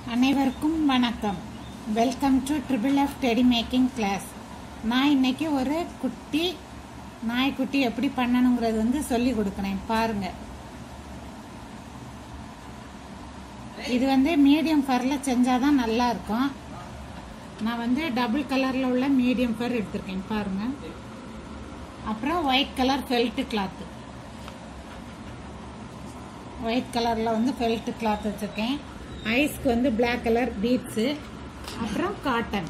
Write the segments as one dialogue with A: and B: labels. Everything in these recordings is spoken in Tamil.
A: அனைவருக்கும் வணக்கம் welcome to triple F teddy making class நான் இன்னைக்கு ஒரு குட்டி நாய்க்குட்டி எப்படி பண்ணணுங்கிறது வந்து சொல்லி கொடுக்குறேன் பாருங்க இது வந்து மீடியம் ஃபரில் செஞ்சாதான் நல்லா இருக்கும் நான் வந்து டபுள் கலரில் உள்ள மீடியம் ஃபர் எடுத்திருக்கேன் பாருங்க அப்புறம் white colour felt cloth white கலரில் வந்து ஃபெல்ட் கிளாத் வச்சுருக்கேன் ஐஸ்க்கு வந்து Black கலர் பீட்ஸு அப்புறம் காட்டன்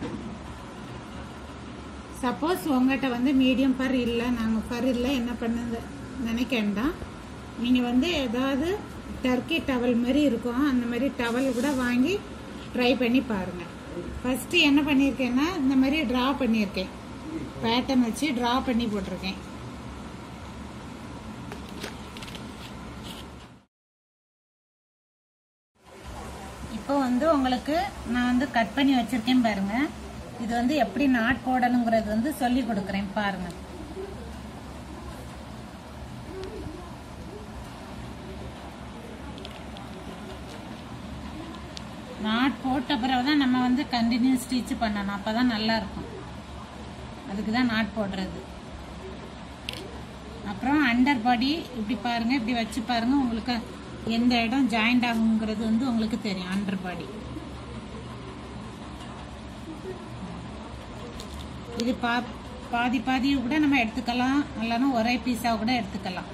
A: சப்போஸ் உங்கள்கிட்ட வந்து மீடியம் ஃபர் இல்லை நாங்கள் ஃபர் இல்லை என்ன பண்ணுது நினைக்க வேண்டாம் நீங்கள் வந்து ஏதாவது டர்க்கி டவல் மாதிரி இருக்கும் அந்த மாதிரி டவல் கூட வாங்கி ட்ரை பண்ணி பாருங்கள் ஃபஸ்ட்டு என்ன பண்ணியிருக்கேன்னா இந்த மாதிரி ட்ரா பண்ணியிருக்கேன் பேட்டர்ன் வச்சு ட்ரா பண்ணி போட்டிருக்கேன் இப்போ வந்து உங்களுக்கு நான் வந்து கட் பண்ணி வச்சிருக்கேன் பாருங்க இது வந்து எப்படி நாட் போடணுங்கிறது வந்து சொல்லி கொடுக்குறேன் பாருங்க நாட் போட்ட பிறகு தான் நம்ம வந்து கண்டினியூ ஸ்டிச் பண்ணணும் அப்பதான் நல்லா இருக்கும் அதுக்கு தான் நாட் போடுறது அப்புறம் அண்டர் பாடி இப்படி பாருங்க இப்படி வச்சு பாருங்க உங்களுக்கு எந்த இடம் ஜாயிண்ட் ஆகுங்கிறது வந்து உங்களுக்கு தெரியும் அண்டர் பாடி இது பா பாதி பாதி கூட நம்ம எடுத்துக்கலாம் இல்லைன்னா ஒரே பீஸா கூட எடுத்துக்கலாம்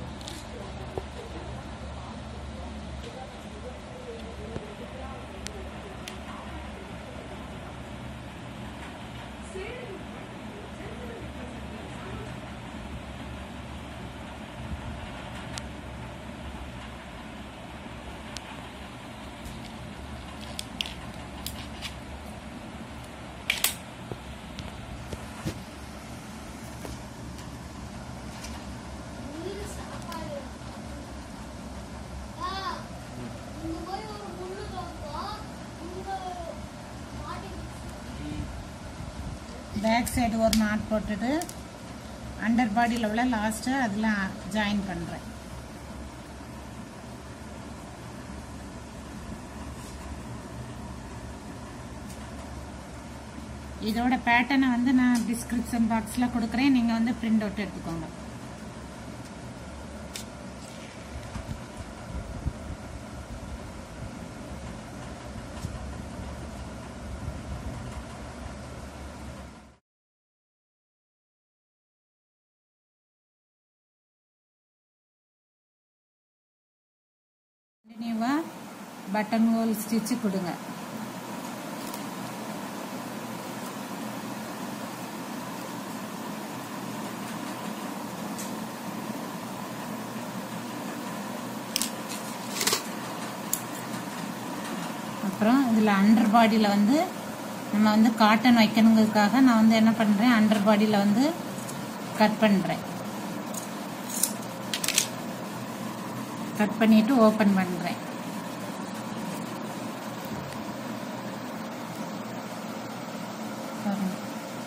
A: பேக் சைடு ஒரு நாட் போட்டுட்டு அண்டர் பாடியில் உள்ள லாஸ்ட்டு அதில் ஜாயின் பண்ணுறேன் இதோட பேட்டர்னை வந்து நான் டிஸ்கிரிப்ஷன் பாக்ஸில் கொடுக்குறேன் நீங்கள் வந்து பிரிண்ட் அவுட் எடுத்துக்கோங்க கண்டினியூவாக பட்டன் ஹோல் ஸ்டிச்சு கொடுங்க அப்புறம் இதில் அண்டர் பாடியில் வந்து நம்ம வந்து காட்டன் வைக்கணுங்கிறதுக்காக நான் வந்து என்ன பண்ணுறேன் அண்டர் பாடியில் வந்து கட் பண்ணுறேன் கட் பண்ணிட்டு ஓப்பன் பண்ணுறேன் பாருங்க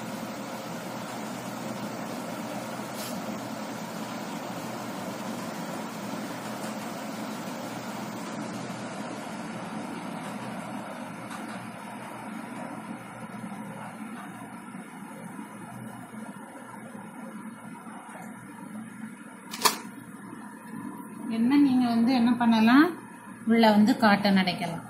A: என்ன நீங்க வந்து என்ன பண்ணலாம் உள்ள வந்து காட்டன் அடைக்கலாம்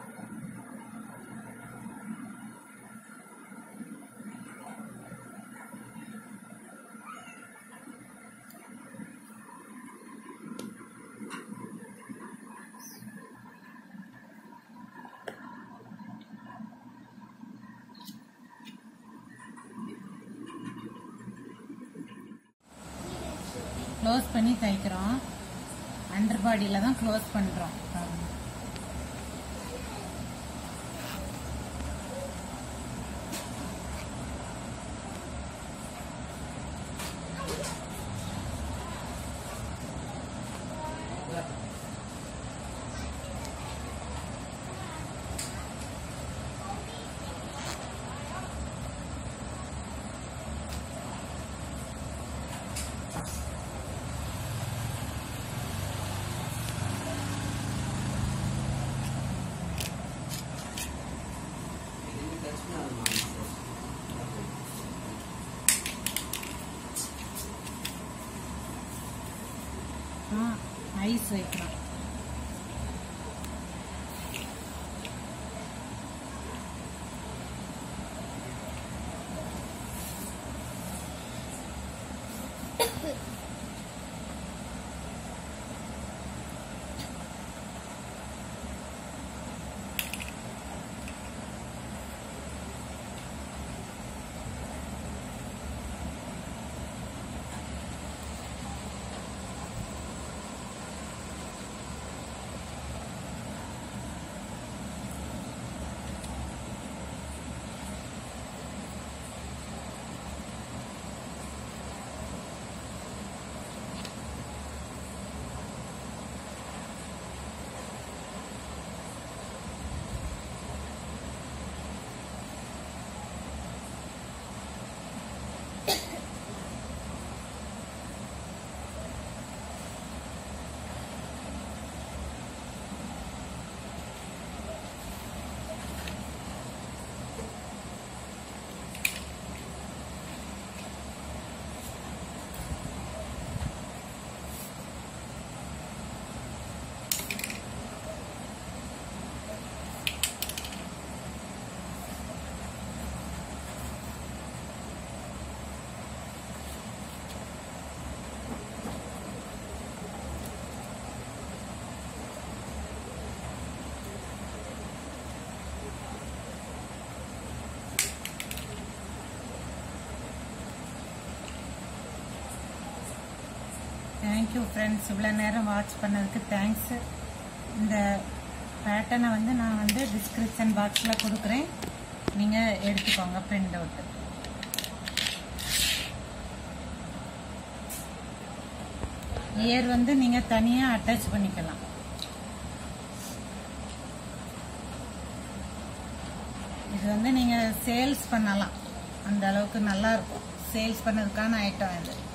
A: க்ளோஸ் பண்ணி தைக்கிறோம் அண்டர் பாடியில் தான் க்ளோஸ் பண்ணுறோம் அப்புறம் ஐஸ் வைக்கலாம் தேங்க்யூ ஃப்ரெண்ட்ஸ் இவ்வளோ நேரம் வாட்ச் பண்ணதுக்கு தேங்க்ஸ் இந்த பேட்டர்னை வந்து நான் வந்து டிஸ்கிரிப்ஷன் பாக்ஸில் கொடுக்குறேன் நீங்கள் எடுத்துக்கோங்க பிரிண்ட் அவுட்டு இயர் வந்து நீங்கள் தனியாக அட்டாச் பண்ணிக்கலாம் இது வந்து நீங்கள் சேல்ஸ் பண்ணலாம் அந்த அளவுக்கு நல்லா இருக்கும் சேல்ஸ் பண்ணதுக்கான ஐட்டம் இது